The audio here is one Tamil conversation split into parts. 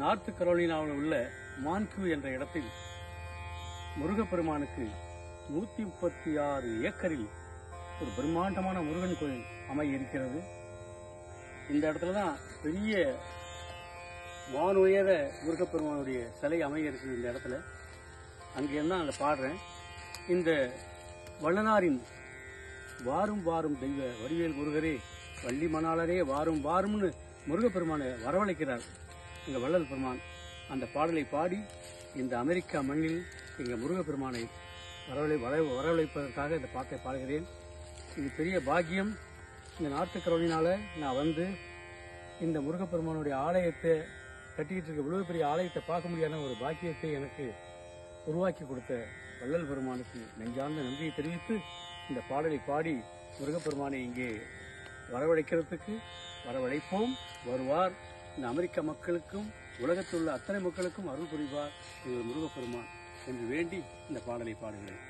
நார்த் கரோலினாவில் உள்ள மான்கியூ என்ற இடத்தில் முருகப்பெருமானுக்கு நூத்தி முப்பத்தி ஆறு ஏக்கரில் ஒரு பிரம்மாண்டமான முருகன் கோயில் அமைய இருக்கிறது இந்த இடத்துல தான் பெரிய வானுயர முருகப்பெருமானுடைய சிலை அமைய இருக்குது இந்த இடத்துல அங்கேருந்து தான் அங்கே பாடுறேன் இந்த வள்ளனாரின் வாரும் வாரும் தெய்வ வடிவேல் முருகரே வள்ளி மணாளரே வாரும் வாரும்னு முருகப்பெருமானை வரவழைக்கிறார் எங்க வள்ளல் பெருமான் அந்த பாடலை பாடி இந்த அமெரிக்கா மண்ணில் எங்க முருகப்பெருமானை வரவழை வர வரவழைப்பதற்காக இந்த பாட்டை பாடுகிறேன் இது பெரிய பாக்கியம் இந்த நாட்டு கரோலினால நான் வந்து இந்த முருகப்பெருமானுடைய ஆலயத்தை கட்டிக்கிட்டு இருக்க இவ்வளவு பெரிய ஆலயத்தை பார்க்க முடியாத ஒரு பாக்கியத்தை எனக்கு உருவாக்கி கொடுத்த வள்ளல் பெருமானுக்கு நெஞ்சார்ந்த நன்றியை தெரிவித்து இந்த பாடலை பாடி முருகப்பெருமானை இங்கே வரவழைக்கிறதுக்கு வரவழைப்போம் வருவார் இந்த அமெரிக்க மக்களுக்கும் உலகத்தில் உள்ள அத்தனை மக்களுக்கும் அருள் புரிவார் எங்கள் முருகப்பெருமான் என்று வேண்டி இந்த பாடலை பாடுகிறேன்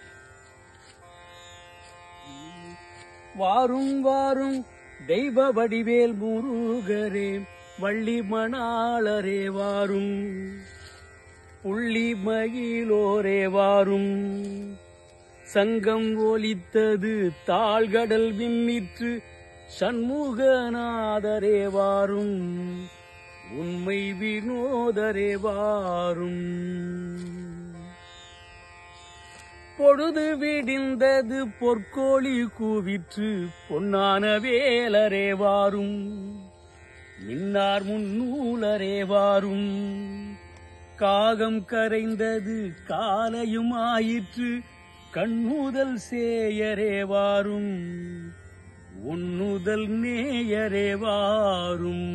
வாரும் வாரும் தெய்வ வடிவேல் முருகரே வள்ளி மணாளரே வாரும் புள்ளி மகிழோரே வாரும் சங்கம் ஒலித்தது தாழ்கடல் விம்மிற்று சண்முகநாதரே வாரும் உண்மை வினோதரே வாரும் பொழுது விடிந்தது பொற்கோழி கூவிற்று பொன்னான வேலரே வாரும் மின்னார் முன்னூலரே வாரும் காகம் கரைந்தது காலையும் ஆயிற்று கண்ணுதல் சேயரே வாரும் உண்ணுதல் நேயரே வாரும்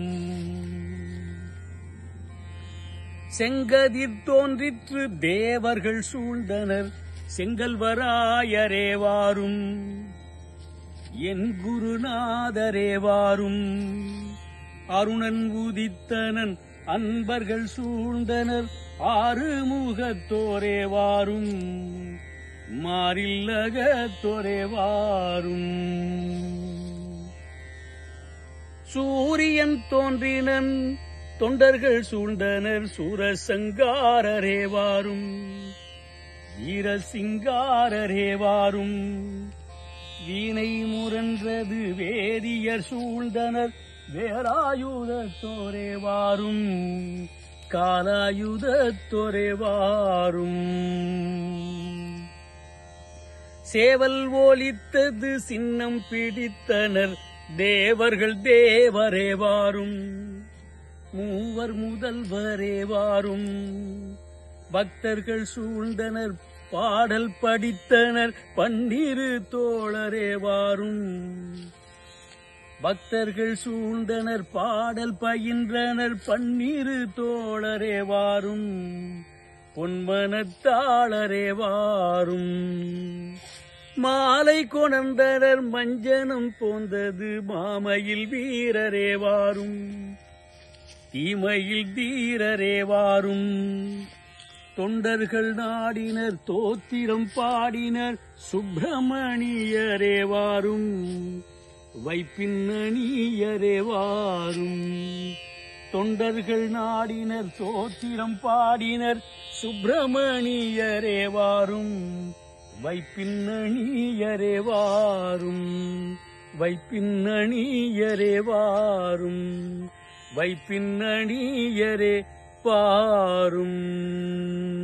செங்கதிர் தோன்றிற்று தேவர்கள் சூழ்ந்தனர் செங்கல்வராயரே வாரும் என் குருநாதரே வாரும் அருணன் உதித்தனன் அன்பர்கள் சூழ்ந்தனர் ஆறு முகத்தோரே வாரும் மாறில்லகத்தோரே வாரும் சூரியன் தோன்றினன் தொண்டர்கள் சூழ்ந்தனர் சூரசங்காரரே வாரும் வீரசிங்காரரே வாரும் வீணை முரன்றது வேதியர் சூழ்ந்தனர் வேலாயுதத்தோரே வாரும் காலாயுதத்தோரே வாரும் சேவல் ஓலித்தது சின்னம் பிடித்தனர் தேவர்கள் தேவரே வாரும் மூவர் முதல்வரே வாரும் பக்தர்கள் சூழ்ந்தனர் பாடல் படித்தனர் பன்னிரு தோழரே வாரும் பக்தர்கள் சூழ்ந்தனர் பாடல் பயின்றனர் பன்னிரு தோழரே வாரும் பொன்மனத்தாளரே வாரும் மாலை கொணர்ந்தனர் மஞ்சனம் போந்தது மாமையில் வீரரே வாரும் தீமையில் தீரரே வாரும் தொண்டர்கள் நாடினர் தோத்திரம் பாடினர் சுப்பிரமணியரே வாரும் வைப்பின்னணியரே வாரும் தொண்டர்கள் நாடினர் தோத்திரம் பாடினர் சுப்பிரமணியரே வாரும் வைப்பின்னணியரே வாரும் வைப்பின்னணியரே வாரும் வைப்பின்னணியரே பாரும்